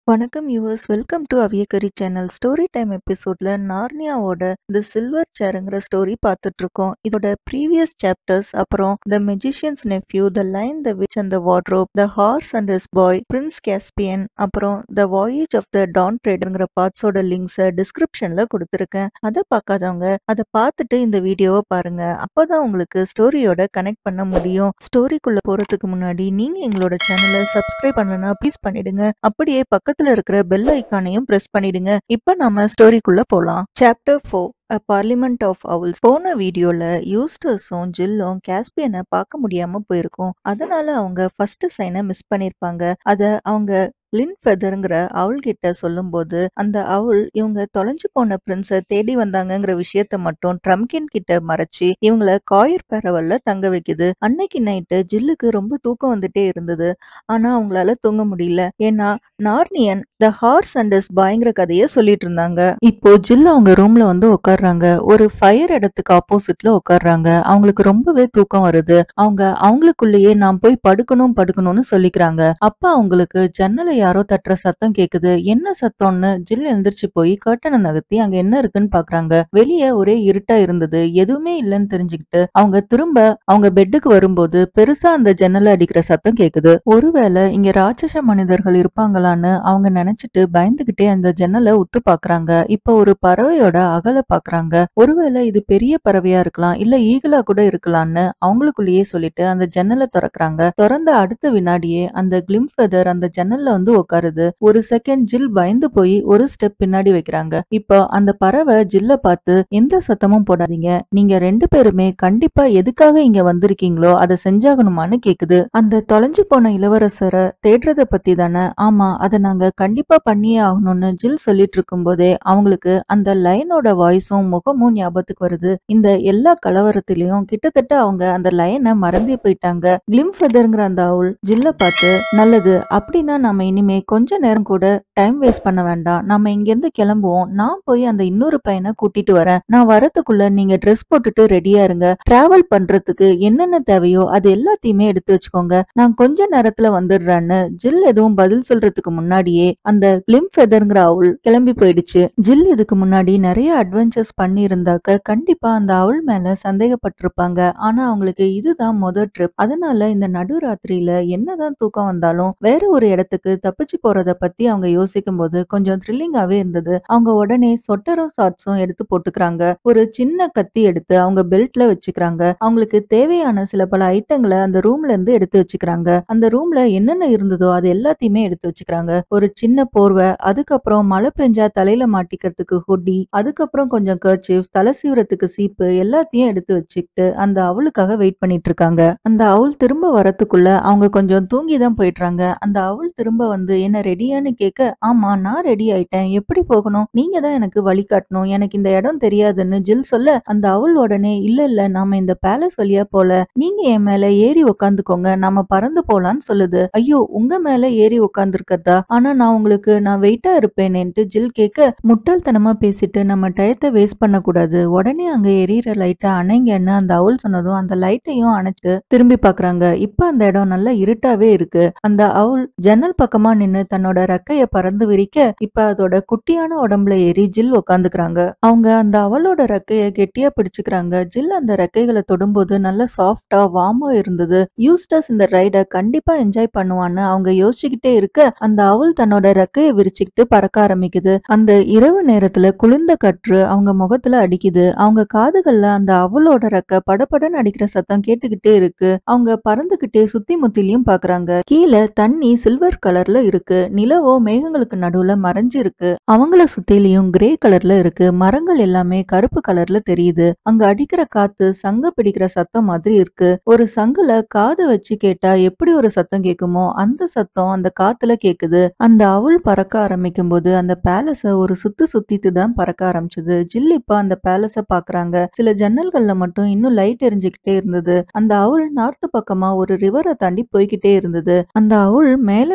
வணக்கம் yours welcome to அவியக்கரி channel story time எபிசோட்ல நார்னியாவோட தி சில்வர் சேருங்கிற ஸ்டோரி பார்த்துட்டு இருக்கோம் இதோட ப்ரீவியஸ் சாப்டர்ஸ் அப்புறம் the magician's nephew the lion the witch and the wardrobe the horse and his boy prince Caspian அப்புறம் the voyage of the dawn ட்ரேடருங்கிற பார்ட்ஸோட லிங்க்ஸை டிஸ்கிரிப்ஷன்ல கொடுத்துருக்கேன் அதை பார்க்காதவங்க அதை பார்த்துட்டு இந்த வீடியோவை பாருங்க அப்போதான் உங்களுக்கு ஸ்டோரியோட கனெக்ட் பண்ண முடியும் ஸ்டோரிக்குள்ள போறதுக்கு முன்னாடி நீங்க எங்களோட சேனலை சப்ஸ்கிரைப் பண்ணலனா ப்ளீஸ் பண்ணிடுங்க அப்படியே பக்கத்துல இருக்கிற பெல் ஐக்கானையும் பிரஸ் பண்ணிடுங்க இப்போ நாம ஸ்டோரிக்குள்ள போலாம் chapter four a parliament of owls போன வீடியோல யூஸ்டர்ஸும் ஜில்லும் கேஸ்பியனை பார்க்க முடியாம போயிருக்கும் அதனால அவங்க ஃபர்ஸ்ட் சைனை மிஸ் பண்ணிருப்பாங்க அத அவங்க லின் ஃபெதருங்கிற அவுள் கிட்ட சொல்லும்போது அந்த அவுள் இவங்க தொலைஞ்சு போன பிரின்ஸை தேடி வந்தாங்கங்கிற விஷயத்த மட்டும் ட்ரம்கின் கிட்ட மறைச்சு இவங்கள காயர் பரவல்ல தங்க வைக்குது அன்னைக்கு நைட்டு ஜில்லுக்கு ரொம்ப தூக்கம் வந்துட்டே இருந்தது ஆனா அவங்களால தூங்க முடியல ஏன்னா Narnian the horse and his பாய்ங்கிற கதைய சொல்லிட்டு இருந்தாங்க இப்போ ஜில் அவங்க ரூம்ல வந்து உட்கார்றாங்க ஒரு ஃபயர் இடத்துக்கு ஆப்போசிட்ல உட்கார்றாங்க அவங்களுக்கு ரொம்பவே தூக்கம் வருது அவங்க அவங்களுக்குள்ளேயே நான் போய் படுக்கணும் படுக்கணும்னு சொல்லிக்கிறாங்க அப்ப அவங்களுக்கு ஜன்னலை யாரோ தட்டுற சத்தம் கேக்குது என்ன சத்தம்னு ஜில் எழுந்திருச்சு போய் கர்ட்டனை நகர்த்தி அங்க என்ன இருக்குன்னு பாக்குறாங்க வெளியே ஒரே இருட்டா இருந்தது எதுவுமே இல்லைன்னு தெரிஞ்சுக்கிட்டு அவங்க திரும்ப அவங்க பெட்டுக்கு வரும்போது பெருசா அந்த ஜன்னலை அடிக்கிற சத்தம் கேக்குது ஒருவேளை இங்க ராட்சச மனிதர்கள் இருப்பாங்களான்னு அவங்க நினைச்சிட்டு பயந்துகிட்டே அந்த ஜன்னலை உத்து பாக்குறாங்க இப்ப ஒரு பறவையோட அகல பாக்குறாங்க ஒருவேளை இது பெரிய பறவையா இருக்கலாம் இல்ல ஈகிளா கூட இருக்கலாம்னு அவங்களுக்குள்ளேயே சொல்லிட்டு அந்த ஜன்னலை திறக்கறாங்க திறந்த அடுத்த வினாடியே அந்த கிளிம் ஃபெதர் அந்த ஜன்னல்ல வந்து உட்காருது ஒரு செகண்ட் ஜில் பயந்து போய் ஒரு ஸ்டெப் பின்னாடி வைக்கிறாங்க இப்போ அந்த பறவை ஜில்ல பார்த்து எந்த சத்தமும் போடாதீங்க நீங்க ரெண்டு பேருமே கண்டிப்பா எதுக்காக இங்க வந்திருக்கீங்களோ அதை செஞ்சாகணுமான்னு கேக்குது அந்த தொலைஞ்சு போன இளவரசரை தேடுறத பத்தி தானே ஆமா அதை நாங்க கண்டிப்பா பண்ணியே ஆகணும்னு ஜில் சொல்லிட்டு இருக்கும் போதே அவங்களுக்கு அந்த லைனோட வாய்ஸும் முகமும் ஞாபகத்துக்கு வருது இந்த எல்லா கலவரத்திலையும் கிட்டத்தட்ட அவங்க அந்த லைனை மறந்தே போயிட்டாங்க கிளிம் ஃபெதருங்கிற அந்த அவுள் ஜில்ல பார்த்து நல்லது அப்படின்னா நம்ம இனிமே கொஞ்ச நேரம் கூட டைம் வேஸ்ட் பண்ண வேண்டாம் நம்ம இங்க இருந்து கிளம்புவோம் நான் போய் அந்த இன்னொரு பையனை கூட்டிட்டு வரேன் நான் வரதுக்குள்ள நீங்க ட்ரெஸ் போட்டுட்டு ரெடியா இருங்க டிராவல் பண்றதுக்கு என்னென்ன தேவையோ அது எல்லாத்தையுமே எடுத்து வச்சுக்கோங்க நான் கொஞ்ச நேரத்துல வந்துடுறேன்னு ஜில் எதுவும் பதில் சொல்றதுக்கு முன்னாடியே அந்த கிளிம் ஃபெதர்ங்கிற அவுள் கிளம்பி போயிடுச்சு ஜில் இதுக்கு முன்னாடி நிறைய அட்வென்ச்சர்ஸ் பண்ணி இருந்தாக்க கண்டிப்பா அந்த அவுள் மேல சந்தேகப்பட்டிருப்பாங்க ஆனா அவங்களுக்கு இதுதான் முதல் ட்ரிப் அதனால இந்த நடு ராத்திரியில என்னதான் தூக்கம் வந்தாலும் வேற ஒரு இடத்துக்கு தப்பிச்சு போறத பத்தி அவங்க யோசிக்கும் போது கொஞ்சம் த்ரில்லிங்காவே இருந்தது அவங்க உடனே சொட்டரும் ஷார்ட்ஸும் எடுத்து போட்டுக்கிறாங்க ஒரு சின்ன கத்தி எடுத்து அவங்க பெல்ட்ல வச்சுக்கிறாங்க அவங்களுக்கு தேவையான சில பல ஐட்டங்களை அந்த ரூம்ல இருந்து எடுத்து வச்சுக்கிறாங்க அந்த ரூம்ல என்னென்ன இருந்ததோ அது எல்லாத்தையுமே எடுத்து வச்சுக்கிறாங்க ஒரு சின்ன போர்வை அதுக்கப்புறம் மழை பெஞ்சா தலையில மாட்டிக்கிறதுக்கு ஹொடி அதுக்கப்புறம் கொஞ்சம் கர்ச்சீஃப் தலை சீவுறதுக்கு சீப்பு எல்லாத்தையும் எடுத்து வச்சுக்கிட்டு அந்த அவளுக்காக வெயிட் பண்ணிட்டு இருக்காங்க அந்த அவள் திரும்ப வரத்துக்குள்ள அவங்க கொஞ்சம் தூங்கி தான் போயிடுறாங்க அந்த அவள் திரும்ப வந்து என்ன ரெடியான்னு கேட்க ஆமா நான் ரெடி ஆயிட்டேன் எப்படி போகணும் நீங்க தான் எனக்கு வழிகாட்டணும் எனக்கு இந்த இடம் தெரியாதுன்னு ஜில் சொல்ல அந்த அவள் உடனே இல்ல இல்ல நாம இந்த பேலஸ் வழியா போல நீங்க என் மேல ஏறி உக்காந்துக்கோங்க நாம பறந்து போலான்னு சொல்லுது ஐயோ உங்க மேல ஏறி உட்காந்துருக்கதா ஆனா நான் உங்களுக்கு நான் வெயிட்டா இருப்பேனேன்ட்டு ஜில் கேட்க முட்டாள்தனமா பேசிட்டு நம்ம டயத்தை வேஸ்ட் பண்ண கூடாது உடனே அங்க எரியற லைட்டை அணைங்கன்னு அந்த அவள் சொன்னதும் அந்த லைட்டையும் அணைச்சிட்டு திரும்பி பாக்குறாங்க இப்ப அந்த இடம் நல்லா இருட்டாவே இருக்கு அந்த அவுள் ஜன்னல் பக்கமா நின்னு தன்னோட ரெக்கைய பறந்து விரிக்க இப்ப அதோட குட்டியான உடம்புல ஏறி ஜில் உக்காந்துக்கிறாங்க அவங்க அந்த அவளோட ரெக்கைய கெட்டியா பிடிச்சுக்கிறாங்க ஜில் அந்த ரெக்கைகளை தொடும்போது நல்ல சாஃப்டா வார்மா இருந்தது யூஸ்டஸ் இந்த ரைட கண்டிப்பா என்ஜாய் பண்ணுவான்னு அவங்க யோசிச்சுக்கிட்டே இருக்க அந்த அவள் தன்னோட ரெக்கைய விரிச்சுக்கிட்டு பறக்க ஆரம்பிக்குது அந்த இரவு நேரத்துல குளிர்ந்த காற்று அவங்க முகத்துல அடிக்குது அவங்க காதுகள்ல அந்த அவளோட ரெக்க படபடன்னு அடிக்கிற சத்தம் கேட்டுக்கிட்டே இருக்கு அவங்க பறந்துகிட்டே சுத்தி முத்திலையும் பாக்குறாங்க கீழே தண்ணி சில்வர் கலர்ல இருக்கு நிலவோ மேகங்களுக்கு நடுவுல மறைஞ்சு இருக்கு அவங்கள சுத்திலையும் கிரே கலர்ல இருக்கு மரங்கள் எல்லாமே கருப்பு கலர்ல தெரியுது அங்க அடிக்கிற காத்து சங்க பிடிக்கிற சத்தம் மாதிரி இருக்கு ஒரு சங்குல காது வச்சு கேட்டா எப்படி ஒரு சத்தம் கேக்குமோ அந்த சத்தம் அந்த காத்துல கேக்குது அந்த அவுள் பறக்க ஆரம்பிக்கும் போது அந்த பேலஸ ஒரு சுத்து சுத்திட்டு தான் பறக்க ஆரம்பிச்சது ஜில் இப்ப அந்த பேலஸ பாக்குறாங்க சில ஜன்னல்கள்ல மட்டும் இன்னும் லைட் எரிஞ்சுக்கிட்டே இருந்தது அந்த அவுள் நார்த்து பக்கமா ஒரு ரிவரை தாண்டி போய்கிட்டே இருந்தது அந்த அவுள் மேல மேல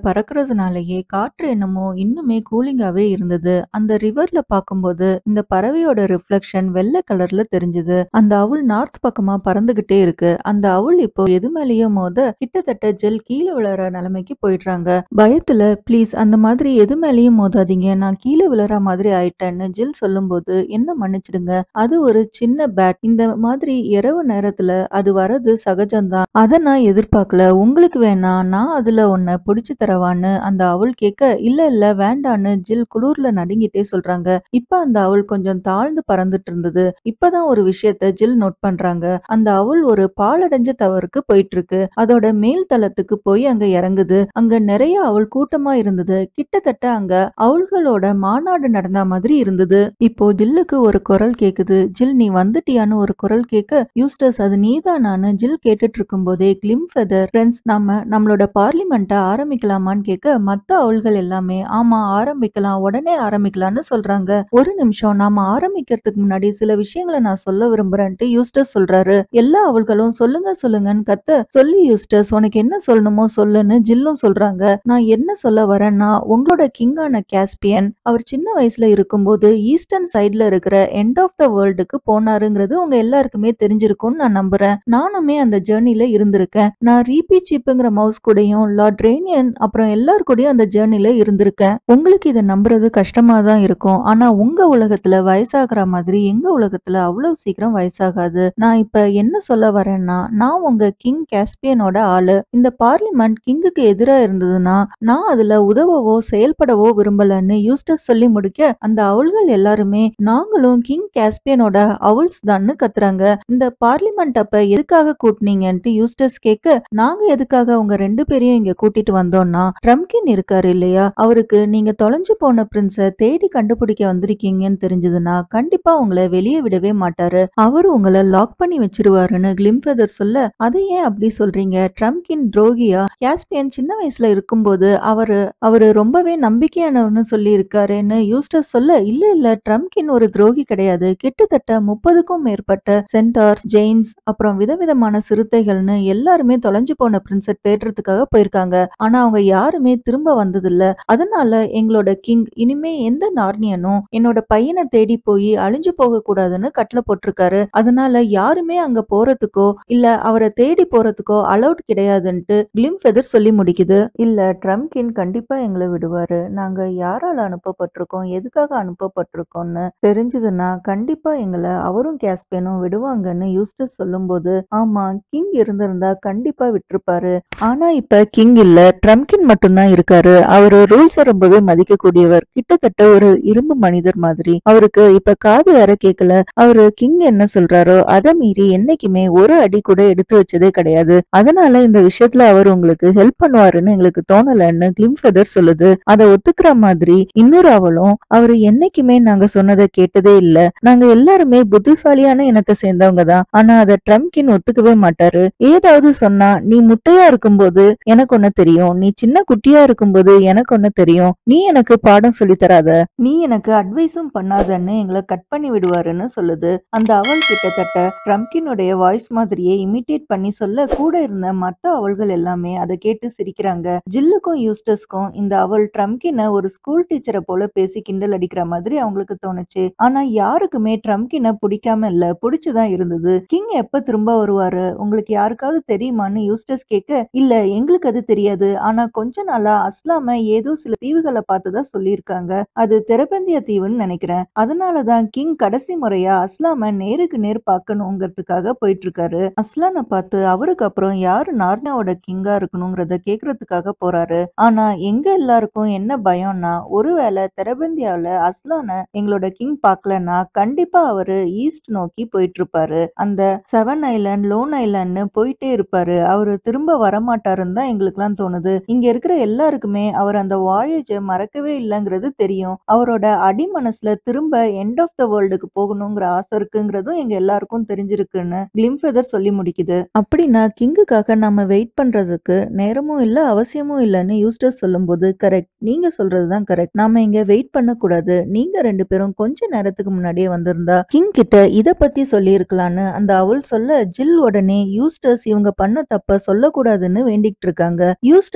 பறக்கிறதுனாலயே காற்று என்னமோ இன்னுமே கூலிங்காவே இருந்தது அந்த ரிவர்ல பார்க்கும்போது இந்த பறவையோட ரிஃப்ளெக்ஷன் வெள்ளை கலர்ல தெரிஞ்சது அந்த அவுள் நார்த் பக்கமா பறந்துகிட்டே இருக்கு அந்த அவுள் இப்போ எது மேலேயோ மோத கிட்டத்தட்ட ஜெல் கீழே விழற நிலைமைக்கு போயிடுறாங்க பயத்துல ப்ளீஸ் அந்த மாதிரி எது மேலேயும் மோதாதீங்க நான் கீழே விழற மாதிரி ஆயிட்டேன்னு ஜில் சொல்லும்போது என்ன மன்னிச்சிடுங்க அது ஒரு சின்ன பேட் இந்த மாதிரி இரவு நேரத்துல அது வரது சகஜம்தான் அதை நான் எதிர்பார்க்கல உங்களுக்கு வேணா நான் அதுல உன்னை பிடிச்சு தரவான்னு அந்த அவள் கேட்க இல்ல இல்ல வேண்டான்னு ஜில் குளூர்ல நடுங்கிட்டே சொல்றாங்க இப்ப அந்த அவள் கொஞ்சம் தாழ்ந்து பறந்துட்டு இருந்தது இப்பதான் ஒரு விஷயத்த ஜில் நோட் பண்றாங்க அந்த அவள் ஒரு பாலடைஞ்ச தவறுக்கு போயிட்டு இருக்கு அதோட மேல் தளத்துக்கு போய் அங்க இறங்குது அங்க நிறைய அவள் கூட்டமா இருந்தது கிட்டத்தட்ட அங்க அவள்களோட மாநாடு நடந்த மாதிரி இருந்தது இப்போ ஜில்லுக்கு ஒரு குரல் கேக்குது ஜில் நீ வந்துட்டியான்னு ஒரு குரல் கேட்க யூஸ்டஸ் அது நீதானான்னு ஜில் கேட்டுட்டு இருக்கும் போதே கிளிம் ஃபெதர் ஃப்ரெண்ட்ஸ் நாம நம்மளோட பார்லிமெண்ட்டை ஆரம்பிக்கலாமான்னு கேட்க மத்த அவள்கள் எல்லாமே ஆமா ஆரம்பிக்கலாம் உடனே ஆரம்பிக்கலாம்னு சொல்றாங்க ஒரு நிமிஷம் நாம ஆரம்பிக்கிறதுக்கு முன்னாடி சில விஷயங்களை நான் சொல்ல விரும்புறேன்ட்டு யூஸ்டஸ் சொல்றாரு எல்லா அவள்களும் சொல்லுங்க சொல்லுங்கன்னு கத்த சொல்லி யூஸ்டஸ் உனக்கு என்ன சொல்லணுமோ சொல்லுன்னு ஜில்லும் சொல்றாங்க நான் என்ன சொல்ல வரேன்னா உங்களோட கிங்கான கேஸ்பியன் அவர் சின்ன வயசுல இருக்கும்போது ஈஸ்டர்ன் சைட்ல இருக்கிற எண்ட் ஆஃப் த வேர்ல்டுக்கு போனாருங்கிறது உங்க எல்லாருக்குமே தெரிஞ்சிருக்கும்னு நான் நம்புறேன் நானுமே அந்த ஜேர்னில இருந்திருக்கேன் நான் ரீபி சிப்புங்கிற மவுஸ் கூடயும் லார்ட் ரேனியன் அப்புறம் எல்லார் கூடயும் அந்த ஜேர்னில இருந்திருக்கேன் உங்களுக்கு இதை நம்புறது கஷ்டமா தான் இருக்கும் ஆனா உங்க உலகத்துல வயசாகிற மாதிரி எங்க உலகத்துல அவ்வளவு சீக்கிரம் வயசாகாது நான் இப்ப என்ன சொல்ல வரேன்னா நான் உங்க கிங் கேஸ்பியனோட ஆளு இந்த பார்லிமெண்ட் கிங்குக்கு எதிரா இருந்ததுன்னா நான் அதுல உதவவோ செயல்படவோ விரும்பலன்னு யூஸ்டஸ் சொல்லி முடிக்க அந்த அவள்கள் எல்லாருமே நாங்களும் கிங் கேஸ்பியனோட அவுல்ஸ் தான்னு கத்துறாங்க இந்த பார்லிமெண்ட் அப்ப எதுக்காக கூட்டினீங்கன்ட்டு யூஸ்டஸ் கேட்க நாங்க எதுக்காக உங்க ரெண்டு பேரையும் இங்க கூட்டிட்டு வந்தோம்னா ட்ரம்கின் இருக்காரு இல்லையா அவருக்கு நீங்க தொலைஞ்சு போன பிரின்ஸ தேடி கண்டுபிடிக்க வந்திருக்கீங்கன்னு தெரிஞ்சதுன்னா கண்டிப்பா உங்களை வெளியே விடவே மாட்டாரு அவரு உங்களை லாக் பண்ணி வச்சிருவாருன்னு கிளிம்ஃபெதர் சொல்ல அதை ஏன் அப்படி சொல்றீங்க ட்ரம்கின் துரோகியா கேஸ்பியன் சின்ன வயசுல இருக்கும்போது அவரு அவரு ரொம்பவே நம்பிக்கையானவர்னு சொல்லி இருக்காருன்னு யூஸ்டஸ் சொல்ல இல்ல இல்ல ட்ரம்கின் ஒரு துரோகி கிடையாது கிட்டத்தட்ட முப்பதுக்கும் மேற்பட்ட சென்டார்ஸ் ஜெயின்ஸ் அப்புறம் விதவிதமான சிறுத்தைகள்னு எல்லாருமே தொலைஞ்சு போன பிரின்ஸை தேடுறதுக்காக போயிருக்காங்க ஆனா அவங்க யாருமே திரும்ப வந்ததில்ல அதனால எங்களோட கிங் இனிமே எந்த நார்னியனும் என்னோட பையனை தேடி போய் அழிஞ்சு போக கூடாதுன்னு கட்டளை போட்டிருக்காரு அதனால யாருமே அங்க போறதுக்கோ இல்ல அவரை தேடி போறதுக்கோ அலௌட் கிடையாதுன்ட்டு கிளிம் ஃபெதர் சொல்லி முடிக்குது இல்ல ட்ரம்கின் கண்டிப்பா எங்களை விடுவாரு நாங்க யாரால அனுப்பப்பட்டிருக்கோம் எதுக்காக அனுப்பப்பட்டிருக்கோம்னு தெரிஞ்சதுன்னா கண்டிப்பா எங்களை அவரும் கேஸ்பியனும் விடுவாங்கன்னு யூஸ்டஸ் சொல்லும்போது ஆமா கிங் இருந்திருந்தா கண்டிப்பா விட்டிருப்பாரு ஆனா இப்ப கிங் இல்ல ட்ரம்கின் மட்டும்தான் இருக்காரு அவரு ரூல்ஸ ரொம்பவே மதிக்கக்கூடியவர் கிட்டத்தட்ட ஒரு இரும்பு மனிதர் மாதிரி அவருக்கு இப்ப காது வேற கேட்கல அவரு கிங் என்ன சொல்றாரோ அதை மீறி என்னைக்குமே ஒரு அடி கூட எடுத்து வச்சதே கிடையாது அதனால இந்த விஷயத்துல அவர் உங்களுக்கு ஹெல்ப் பண்ணுவாருன்னு எங்களுக்கு தோணலன்னு கிளிம் ஃபெதர் சொல்லுது அதை ஒத்துக்கிற மாதிரி இன்னொரு அவளும் அவரு என்னைக்குமே நாங்க சொன்னதை கேட்டதே இல்ல நாங்க எல்லாருமே புத்திசாலியான இனத்தை சேர்ந்தவங்க தான் ஆனா அதை ட்ரம்கின் ஒத்துக்கவே மாட்டாரு ஏதாவது சொன்னா நீ முட்டையா இருக்கும்போது எனக்கு ஒண்ணு தெரியும் நீ சின்ன குட்டியா இருக்கும்போது எனக்கு ஒண்ணு தெரியும் நீ எனக்கு பாடம் சொல்லி தராத நீ எனக்கு அட்வைஸும் பண்ணாதன்னு எங்களை கட் பண்ணி விடுவாருன்னு சொல்லுது அந்த அவள் கிட்டத்தட்ட ட்ரம்கினுடைய வாய்ஸ் மாதிரியே இமிட்டேட் பண்ணி சொல்ல கூட இருந்த மத்த அவள்கள் எல்லாமே அதை கேட்டு சிரிக்கிறாங்க ஜில்லுக்கும் யூஸ்டஸ்க்கும் இந்த அவள் ட்ரம்கினை ஒரு ஸ்கூல் டீச்சரை போல பேசி கிண்டல் அடிக்கிற மாதிரி அவங்களுக்கு தோணுச்சு ஆனா யாருக்குமே ட்ரம்கினை பிடிக்காம இல்ல பிடிச்சுதான் இருந்தது கிங் எப்ப திரும்ப வருவாரு உங்களுக்கு யாருக்காவது தெரியுமான்னு யூஸ்டஸ் கேட்க இல்ல எங்களுக்கு அது தெரியாது ஆனா கொஞ்ச நாளா அஸ்லாம ஏதோ சில தீவுகளை பார்த்ததா சொல்லியிருக்காங்க அது திரபந்திய தீவுன்னு நினைக்கிறேன் அதனாலதான் கிங் கடைசி முறையா அஸ்லாம நேருக்கு நேர் பார்க்கணுங்கிறதுக்காக போயிட்டு இருக்காரு அஸ்லானை பார்த்து அவருக்கு அப்புறம் யாரு நார்னியாவோட கிங்கா இருக்கணுங்கிறத கேக்குறதுக்காக போறாரு ஆனா எங்க எல்லாருக்கும் என்ன பயம்னா ஒருவேளை தெரபந்தியாவுல அஸ்லான எங்களோட கிங் பார்க்கலன்னா கண்டிப்பா அவரு ஈஸ்ட் நோக்கி போயிட்டு இருப்பாரு அந்த செவன் ஐலாண்ட் லோன் ஐலாண்ட்னு போயிட்டே இருப்பாரு அவரு திரும்ப வரமாட்டாருன்னு தான் எங்களுக்குலாம் தோணுது இங்க இருக்கிற எல்லாருக்குமே அவர் அந்த வாயேஜ மறக்கவே இல்லைங்கிறது தெரியும் அவரோட அடி மனசுல திரும்ப எண்ட் ஆஃப் த வேர்ல்டுக்கு போகணுங்கிற ஆசை இருக்குங்கிறதும் எங்க எல்லாருக்கும் தெரிஞ்சிருக்குன்னு கிளிம்ஃபெதர் சொல்லி முடிக்குது அப்படின்னா கிங்குக்காக நம்ம வெயிட் பண்றதுக்கு நேரமும் இல்ல அவசியமும் இல்லைன்னு யூஸ்டஸ் சொல்லும்போது கரெக்ட் நீங்க சொல்றதுதான் கரெக்ட் நாம இங்க வெயிட் பண்ணக்கூடாது நீங்க ரெண்டு பேரும் கொஞ்ச நேரத்துக்கு முன்னாடியே வந்திருந்தா கிங் கிட்ட இத பத்தி சொல்லி இருக்கலான்னு அந்த அவள் சொல்ல ஜில் உடனே யூஸ்டஸ் இவங்க பண்ண தப்ப சொல்லக்கூடாதுன்னு வேண்டிக்கிட்டு இருக்காங்க யூஸ்டஸும் கிட்ட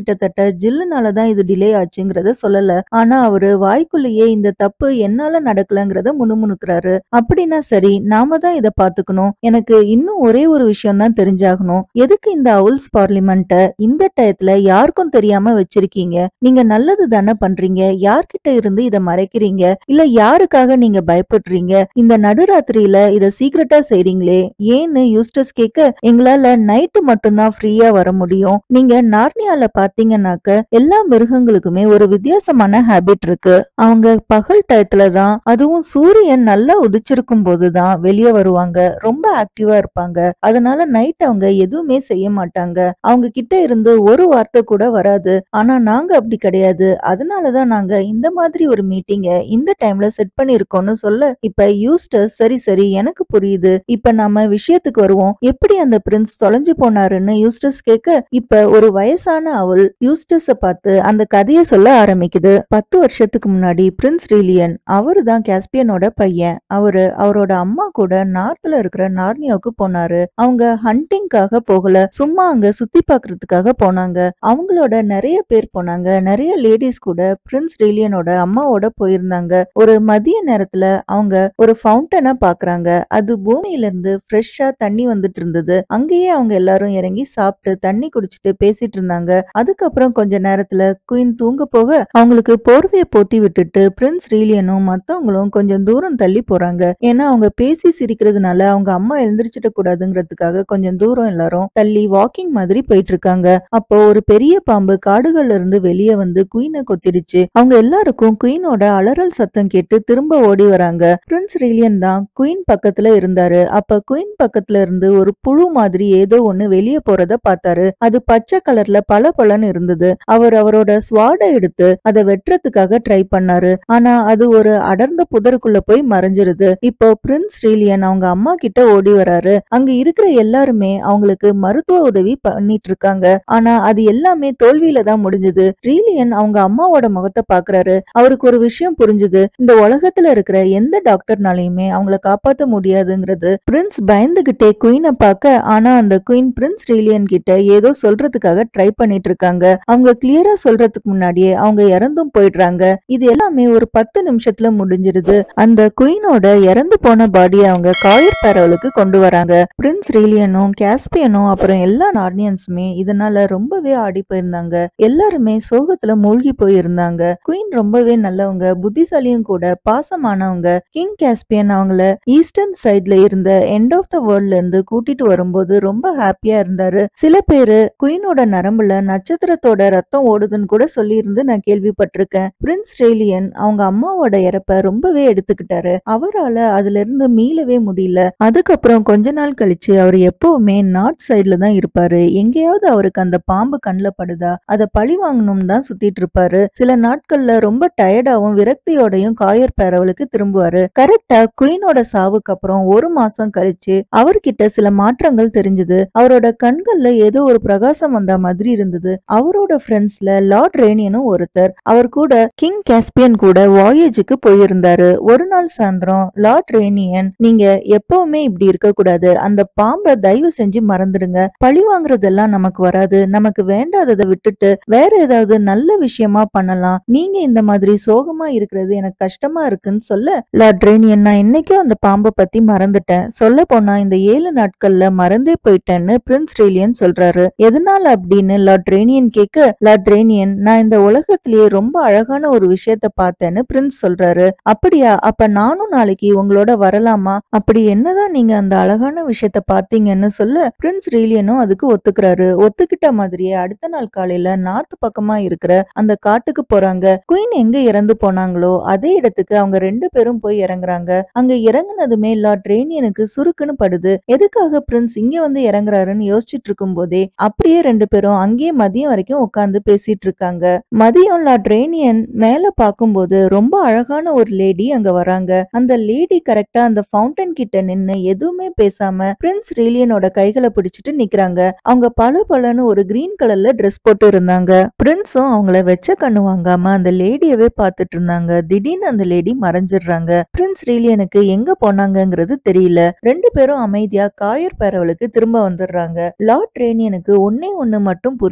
கிட்டத்தட்ட ஜில்லுனால தான் இது டிலே ஆச்சுங்கிறத சொல்லல ஆனா அவரு வாய்க்குள்ளேயே இந்த தப்பு என்னால நடக்கலங்கிறத முணுமுணுக்கிறாரு அப்படின்னா சரி நாம தான் இத பாத்துக்கணும் எனக்கு இன்னும் ஒரே ஒரு விஷயம் தான் தெரிஞ்சாகணும் எதுக்கு இந்த அவுல்ஸ் பார்லிமெண்ட்ட இந்த டயத்துல யாருக்கும் தெரியாம வச்சிருக்கீங்க நீங்க நல்லது தானே பண்றீங்க யார்கிட்ட இருந்து இத மறைக்கிறீங்க இல்ல யாருக்காக நீங்க பயப்படுறீங்க இந்த நடுராத்திரியில இத சீக்கிரட்டா செய்றீங்களே ஏன்னு யூஸ்டஸ் கேட்க எங்களால நைட்டு மட்டும்தான் ஃப்ரீயா வர முடியும் நீங்க நார்னியால பாத்தீங்கன்னாக்க எல்லா மிருகங்களுக்குமே ஒரு வித்தியாசமான ஹேபிட் இருக்கு அவங்க பகல் டயத்துல தான் அதுவும் சூரியன் நல்லா உதிச்சிருக்கும் போதுதான் வெளியே வருவாங்க ரொம்ப ஆக்டிவா இருப்பாங்க அதனால நைட் அவங்க எதுவுமே செய்ய மாட்டாங்க அவங்க கிட்ட இருந்து ஒரு வார்த்தை கூட வராது ஆனா நாங்க அப்படி கிடையாது அதனாலதான் நாங்க இந்த மாதிரி ஒரு மீட்டிங்க இந்த டைம்ல செட் பண்ணிருக்கோம்னு சொல்ல இப்ப யூஸ்டஸ் சரி சரி எனக்கு புரியுது இப்ப நாம விஷயத்துக்கு வருவோம் எப்படி அந்த பிரின்ஸ் தொலைஞ்சு போனாருன்னு யூஸ்டஸ் கேட்க இப்ப ஒரு வயசான அவள் யூஸ்டஸ பார்த்து அந்த கதையை சொல்ல ஆரம்பிக்குது பத்து வருஷத்துக்கு முன்னாடி பிரின்ஸ் ரீலியன் அவரு தான் கேஸ்பியனோட பையன் அவரு அவரோட அம்மா கூட நார்த்ல இருக்கிற நார்னியாவுக்கு போனாரு அவங்க ஹண்டிங்காக போகல சும்மா அங்க சுத்தி பாக்குறதுக்காக போனாங்க அவங்களோட நிறைய பேர் போனாங்க நிறைய லேடிஸ் கூட பிரின்ஸ் ரீலியனோட அம்மாவோட போயிருந்தாங்க ஒரு மதிய நேரத்துல அவங்க ஒரு ஃபவுண்டனை பாக்குறாங்க அது பூமியில இருந்து ஃப்ரெஷ்ஷா தண்ணி வந்துட்டு இருந்தது அங்கேயே அவங்க எல்லாரும் இறங்கி சாப்பிட்டு தண்ணி குடிச்சிட்டு பேசிட்டு இருந்தாங்க அதுக்கப்புறம் கொஞ்ச நேரத்துல குயின் தூங்க போக அவங்களுக்கு போர்வைய போத்தி விட்டுட்டு பிரின்ஸ் ரீலியனும் மத்தவங்களும் கொஞ்சம் தூரம் தள்ளி போறாங்க ஏன்னா அவங்க பேசி சிரிக்கிறதுனால அவங்க அம்மா எழுந்திரிச்சிட கூடாதுங்கிறதுக்காக கொஞ்சம் தூரம் எல்லாரும் தள்ளி வாக்கிங் மாதிரி போயிட்டு இருக்காங்க அப்போ ஒரு பெரிய பாம்பு காடுகள்ல இருந்து வெளியே வந்து குயினை கொத்திடுச்சு அவங்க எல்லாருக்கும் குயினோட அலறல் சத்தம் கேட்டு திரும்ப ஓடி வராங்க பிரின்ஸ் ரீலியன் தான் குயின் பக்கத்துல இருந்தாரு அப்ப குயின் பக்கத்துல இருந்து ஒரு புழு மாதிரி ஏதோ ஒண்ணு வெளியே போறத பார்த்தாரு அது பச்சை கலர்ல பல பலன்னு இருந்தது அவர் அவரோட ஸ்வாடை எடுத்து அதை வெட்டுறதுக்காக ட்ரை பண்ணாரு ஆனா அது ஒரு அடர்ந்த புதருக்குள்ள போய் மறைஞ்சிருது இப்போ பிரின்ஸ் ரீலியன் அவங்க அம்மா கிட்ட ஓடி வராரு அங்க இருக்கிற எல்லாருமே அவங்களுக்கு மருத்துவ உதவி பண்ணிட்டு இருக்காங்க ஆனா அது எல்லாமே தோல்வியில தான் முடிஞ்சது ரீலியன் அவங்க அம்மாவோட முகத்தை பாக்குறாரு அவருக்கு ஒரு விஷயம் புரிஞ்சுது இந்த உலகத்துல இருக்கிற எந்த டாக்டர்னாலையுமே அவங்கள காப்பாத்த முடியாதுங்கிறது பிரின்ஸ் பயந்துகிட்டே குயினை பார்க்க ஆனா அந்த குயின் பிரின்ஸ் ரீலியன் கிட்ட ஏதோ சொல்றதுக்காக ட்ரை பண்ணிட்டு இருக்காங்க அவங்க கிளியரா சொல்றதுக்கு முன்னாடியே அவங்க இறந்தும் போயிடுறாங்க இது எல்லாமே ஒரு பத்து நிமிஷத்துல முடிஞ்சிருது அந்த குயினோட இறந்து போன பாடியை அவங்க காயர் பேரவலுக்கு கொண்டு வராங்க பிரின்ஸ் ரீலியனும் கேஸ்பியனும் அப்புறம் எல்லா நார்னியன்ஸுமே இதனால ரொம்பவே ஆடி போயிருந்தாங்க எல்லாருமே சோகத்துல மூழ்கி போயிருந்தாங்க குயின் ரொம்பவே நல்லவங்க புத்திசாலியும் கூட பாசமானவங்க கிங் கேஸ்பியன் அவங்கள ஈஸ்டர்ன் சைட்ல இருந்த எண்ட் ஆஃப் த வேர்ல்ட்ல இருந்து கூட்டிட்டு வரும்போது ரொம்ப ஹாப்பியா இருந்தாரு சில பேரு குயினோட நரம்புல நட்சத்திரத்தோட ரத்தம் ஓடுதுன்னு கூட சொல்லியிருந்து நான் கேள்விப்பட்டிருக்கேன் பிரின்ஸ் ரேலியன் அவங்க அம்மாவோட இறப்ப ரொம்பவே எடுத்துக்கிட்டாரு அவரால அதுல இருந்து மீளவே முடியல அதுக்கப்புறம் கொஞ்ச நாள் கழிச்சு அவர் எப்பவுமே நார்த் சைட்ல தான் இருப்பாரு எங்கேயாவது அவருக்கு அந்த பாம்பு கண்ணுல படுதா அதை பழி வாங்கணும்னு தான் சுத்திட்டு இருப்பாரு சில நாட்கள்ல ரொம்ப டயர்டாவும் விரக்தியோடையும் காயர் பேரவலுக்கு திரும்புவாரு கரெக்டா குயினோட சாவுக்கு அப்புறம் ஒரு மாசம் கழிச்சு அவர்கிட்ட சில மாற்றங்கள் தெரிஞ்சது அவரோட கண்கள்ல ஏதோ ஒரு பிரகாசம் வந்த மாதிரி இருந்தது அவரோட ஃப்ரெண்ட்ஸ்ல லார்ட் ரேனியனும் ஒருத்தர் அவர் கூட கிங் கேஸ்பியன் கூட வாயேஜுக்கு போயிருந்தாரு ஒரு நாள் சாயந்தரம் லார்ட் ரேனியன் நீங்க எப்பவுமே இப்படி இருக்க கூடாது அந்த பாம்பை தயவு செஞ்சு மறந்துடுங்க பழி வாங்குறதெல்லாம் நமக்கு வராது நமக்கு வேண்டாததை விட்டுட்டு வேற ஏதாவது நல்ல விஷயமா பண்ணலாம் நீங்க இந்த மாதிரி சோகமா இருக்கிறது எனக்கு கஷ்டமா இருக்குன்னு சொல்ல லார்ட் ரேனியன் நான் இன்னைக்கும் அந்த பாம்பை பத்தி மறந்துட்டேன் சொல்ல போனா இந்த ஏழு நாட்கள்ல மறந்தே போயிட்டேன்னு பிரின்ஸ் ரேலியன் சொல்றாரு எதனால அப்படின்னு லார்ட் ரேனியன் கேட்க லார்ட் ரேனியன் நான் இந்த உலகத்திலேயே ரொம்ப அழகான ஒரு விஷயத்த பார்த்தேன்னு பிரின்ஸ் சொல்றாரு அப்படியா அப்ப நானும் நாளைக்கு உங்களோட வரலாமா அப்படி என்னதான் நீங்க அந்த அழகான விஷயத்த பார்த்தீங்கன்னு சொல்ல பிரின்ஸ் ரீலியனும் அதுக்கு ஒத்துக்கிறாரு ஒத்துக்கிட்ட மாதிரியே அடுத்த நாள் காலையில நார்த் பக்கமா இருக்கிற அந்த காட்டுக்கு போறாங்க குயின் எங்க இறந்து போனாங்களோ அதே இடத்துக்கு அவங்க ரெண்டு பேரும் போய் இறங்குறாங்க அங்க இறங்குனதுமே லார்ட் ரேனியனுக்கு சுருக்குன்னு படுது எதுக்காக பிரின்ஸ் இங்க வந்து இறங்குறாருன்னு யோசிச்சுட்டு இருக்கும் போதே அப்படியே ரெண்டு பேரும் அங்கேயே மதியம் வரைக்கும் உட்கார்ந்து பேசிட்டு இருக்காங்க மதியம் லார்ட் ரேனியன் மேல பார்க்கும்போது ரொம்ப அழகான ஒரு லேடி அங்க வராங்க அந்த லேடி கரெக்டா அந்த ஃபவுண்டன் கிட்ட நின்னு எதுவுமே பேசாம பிரின்ஸ் ரேலியனோட கைகளை பிடிச்சிட்டு நிக்கிறாங்க அவங்க பல பலன்னு ஒரு கிரீன் கலர்ல ட்ரெஸ் போட்டு இருந்தாங்க பிரின்ஸும் அவங்கள வெச்ச கண்ணு வாங்காம அந்த லேடியவே பார்த்துட்டு இருந்தாங்க திடீர்னு அந்த லேடி மறைஞ்சிடுறாங்க பிரின்ஸ் ரீலியனுக்கு எங்க போனாங்கங்கிறது தெரியல ரெண்டு பேரும் அமைதியா காயர் பேரவலுக்கு திரும்ப வந்துடுறாங்க லார்ட் ரேனியனுக்கு ஒன்னே ஒண்ணு மட்டும் புரியுது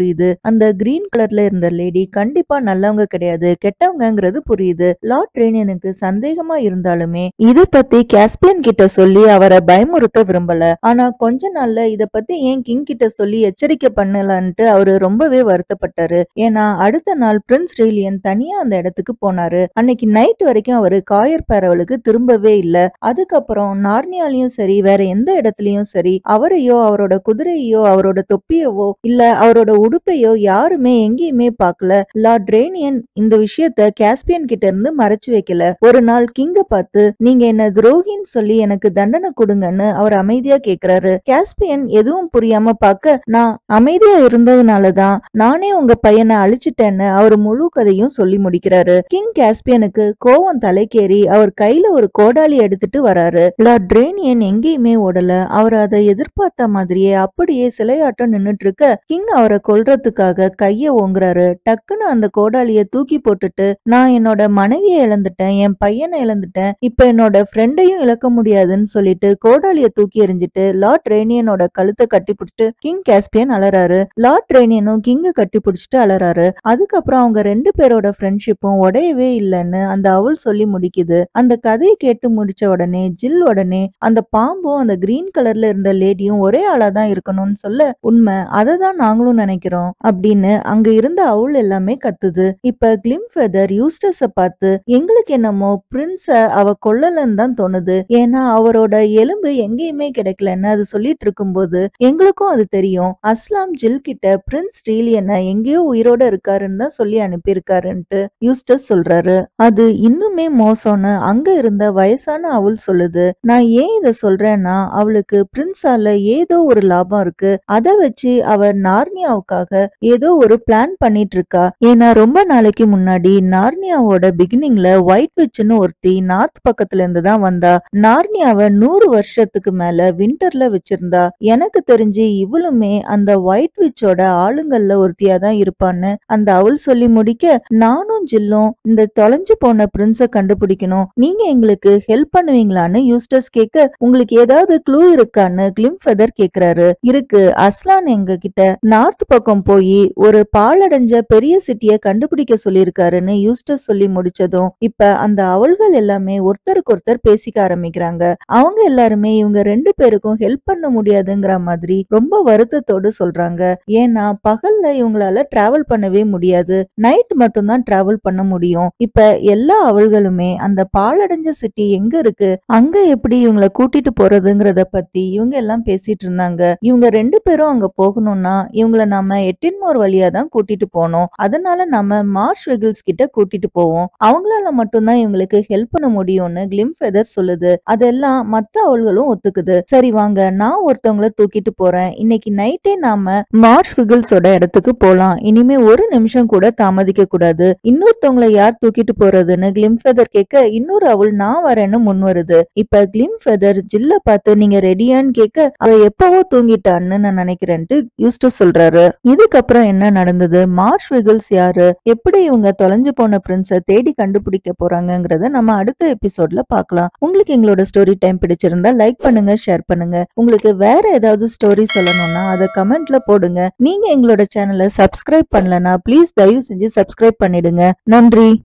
அந்த கிரீன் கலர்ல இருந்த லேடி கண்டிப்பா நல்லவங்க கிடையாது கெட்டவங்கங்கிறது புரியுது லார்ட் ட்ரெயினியனுக்கு சந்தேகமா இருந்தாலுமே இத பத்தி கேஸ்பியன் கிட்ட சொல்லி அவரை பயமுறுத்த விரும்பல ஆனா கொஞ்ச நாள்ல இத பத்தி ஏன் கிங் கிட்ட சொல்லி எச்சரிக்கை பண்ணலான்ட்டு அவரு ரொம்பவே வருத்தப்பட்டாரு ஏன்னா அடுத்த நாள் பிரின்ஸ் ரீலியன் தனியா அந்த இடத்துக்கு போனாரு அன்னைக்கு நைட் வரைக்கும் அவரு காயர் பேரவலுக்கு திரும்பவே இல்ல அதுக்கப்புறம் நார்னியாலையும் சரி வேற எந்த இடத்துலயும் சரி அவரையோ அவரோட குதிரையோ அவரோட தொப்பியவோ இல்ல அவரோட உடுப்பையோ யாருமே எங்கேயுமே பார்க்கல லார்ட் ரேனியன் இந்த விஷயத்த கேஸ்பியன் கிட்ட இருந்து மறைச்சு வைக்கல ஒரு நாள் கிங்க பார்த்து நீங்க என்ன துரோகின்னு சொல்லி எனக்கு தண்டனை கொடுங்கன்னு அவர் அமைதியா கேக்குறாரு கேஸ்பியன் எதுவும் புரியாம பார்க்க நான் அமைதியா இருந்ததுனாலதான் நானே உங்க பையனை அழிச்சிட்டேன்னு அவர் முழு கதையும் சொல்லி முடிக்கிறாரு கிங் கேஸ்பியனுக்கு கோவம் தலைக்கேறி அவர் கையில ஒரு கோடாலி எடுத்துட்டு வராரு லார்ட் ட்ரேனியன் எங்கேயுமே ஓடல அவர் அதை எதிர்பார்த்த மாதிரியே அப்படியே சிலையாட்டம் நின்னுட்டு இருக்க கிங் அவரை கொல்றதுக்காக கைய ஓங்குறாரு டக்குன்னு அந்த கோடாலிய தூக்கி போட்டுட்டு நான் என்னோட மனைவியை இழந்துட்டேன் என் பையனை இழந்துட்டேன் இப்ப என்னோட ஃப்ரெண்டையும் இழக்க முடியாதுன்னு சொல்லிட்டு கோடாலிய தூக்கி எறிஞ்சிட்டு லார்ட் ரேனியனோட கழுத்தை கட்டி பிடிச்சிட்டு கிங் கேஸ்பியன் அலறாரு லார்ட் ரேனியனும் கிங்க கட்டி பிடிச்சிட்டு அலறாரு அதுக்கப்புறம் அவங்க ரெண்டு பேரோட ஃப்ரெண்ட்ஷிப்பும் உடையவே இல்லைன்னு அந்த அவள் சொல்லி முடிக்குது அந்த கதையை கேட்டு முடிச்ச உடனே ஜில் உடனே அந்த பாம்பும் அந்த கிரீன் கலர்ல இருந்த லேடியும் ஒரே ஆளா தான் இருக்கணும்னு சொல்ல உண்மை அதை தான் நாங்களும் நினைக்கிறோம் அப்படின்னு அங்க இருந்த அவள் எல்லாமே கத்துது இப்ப கிளிம் ஃபெதர் யூஸ்டஸ பார்த்து எங்களுக்கு என்னமோ பிரின்ஸ அவ கொல்லலன்னு தான் தோணுது ஏன்னா அவரோட எலும்பு எங்கேயுமே கிடைக்கலன்னு அது சொல்லிட்டு இருக்கும்போது எங்களுக்கும் அது தெரியும் அஸ்லாம் ஜில் கிட்ட பிரின்ஸ் ரீலியனை எங்கேயோ உயிரோட இருக்காருன்னு தான் சொல்லி அனுப்பியிருக்காருன்ட்டு யூஸ்டஸ் சொல்றாரு அது இன்னுமே மோசம்னு அங்க இருந்த வயசான அவள் சொல்லுது நான் ஏன் இத சொல்றேன்னா அவளுக்கு பிரின்ஸால ஏதோ ஒரு லாபம் இருக்கு அத வச்சு அவ நார்னியாவுக்காக ஏதோ ஒரு பிளான் பண்ணிட்டு இருக்கா ஏன்னா ரொம்ப நாளைக்கு முன்னாடி நார்னியாவோட பிகினிங்ல ஒயிட் விச்னு ஒருத்தி நார்த் பக்கத்துல இருந்து தான் வந்தா நார்னியாவை நூறு வருஷத்துக்கு மேல விண்டர்ல வச்சிருந்தா எனக்கு தெரிஞ்சு இவளுமே அந்த ஒயிட் விச்சோட ஆளுங்கள்ல ஒருத்தியா தான் இருப்பான்னு அந்த அவள் சொல்லி முடிக்க நானும் ஜில்லும் இந்த தொலைஞ்சு போன பிரின்ஸ கண்டுபிடிக்கணும் நீங்க எங்களுக்கு ஹெல்ப் பண்ணுவீங்களான்னு யூஸ்டஸ் கேட்க உங்களுக்கு ஏதாவது க்ளூ இருக்கான்னு கிளிம் ஃபெதர் கேக்குறாரு இருக்கு அஸ்லான் எங்க கிட்ட நார்த் பக்கம் போய் ஒரு பாழடைஞ்ச பெரிய சிட்டிய கண்டுபிடிக்க சொல்லியிருக்காருன்னு யூஸ்டஸ் சொல்லி முடிச்சதும் இப்ப அந்த அவள்கள் எல்லாமே ஒருத்தருக்கு ஒருத்தர் பேசிக்க ஆரம்பிக்கிறாங்க அவங்க எல்லாருமே இவங்க ரெண்டு பேருக்கும் ஹெல்ப் பண்ண முடியாதுங்கிற மாதிரி ரொம்ப வருத்தத்தோடு சொல்றாங்க ஏன்னா பகல்ல இவங்களால டிராவல் பண்ணவே முடியாது நைட் மட்டும்தான் டிராவல் பண்ண முடியும் இப்ப எல்லா அவள்களுமே அந்த பாழடைஞ்ச சிட்டி எங்க இருக்கு அங்க எப்படி இவங்கள கூட்டிட்டு போறதுங்கிறத பத்தி இவங்க எல்லாம் பேசிட்டு இருந்தாங்க இவங்க ரெண்டு பேரும் அங்க போகணும்னா இவங்கள நாம எட்டின்மோர் வழியா தான் கூட்டிட்டு போனோம் அதனால நம்ம மார்ஷ் வெகில்ஸ் கிட்ட கூட்டிட்டு போவோம் அவங்களால மட்டும்தான் இவங்களுக்கு ஹெல்ப் பண்ண முடியும்னு கிளிம் ஃபெதர் சொல்லுது அதெல்லாம் மத்த அவள்களும் ஒத்துக்குது சரி வாங்க நான் ஒருத்தவங்கள தூக்கிட்டு போறேன் இன்னைக்கு நைட்டே நாம மார்ஷ் விகில்ஸோட இடத்துக்கு போலாம் இனிமே ஒரு நிமிஷம் கூட தாமதிக்க கூடாது இன்னொருத்தவங்கள யார் தூக்கிட்டு போறதுன்னு கிளிம் ஃபெதர் கேட்க இன்னொரு அவள் நான் வரேன்னு முன் வருது இப்ப கிளிம் ஃபெதர் ஜில்ல பார்த்து நீங்க ரெடியான்னு கேட்க அவ எப்பவோ தூங்கிட்டான்னு நான் நினைக்கிறேன்ட்டு யூஸ்டஸ் சொல்றாரு இதுக்கப்புறம் என்ன நடந்தது மார்ஷ் விகில்ஸ் யாரு எப்படி இவங்க தொலைஞ்சு போன பிரின்ஸ தேடி கண்டுபிடிக்க போறாங்கங்கறத நம்ம அடுத்த எபிசோட்ல பார்க்கலாம் உங்களுக்கு எங்களோட ஸ்டோரி டைம் பிடிச்சிருந்தா லைக் பண்ணுங்க ஷேர் பண்ணுங்க உங்களுக்கு வேற ஏதாவது ஸ்டோரி சொல்லணும்னா அதை கமெண்ட்ல போடுங்க நீங்க எங்களோட சேனலை சப்ஸ்கிரைப் பண்ணலனா ப்ளீஸ் தயவு செஞ்சு சப்ஸ்கிரைப் பண்ணிடுங்க நன்றி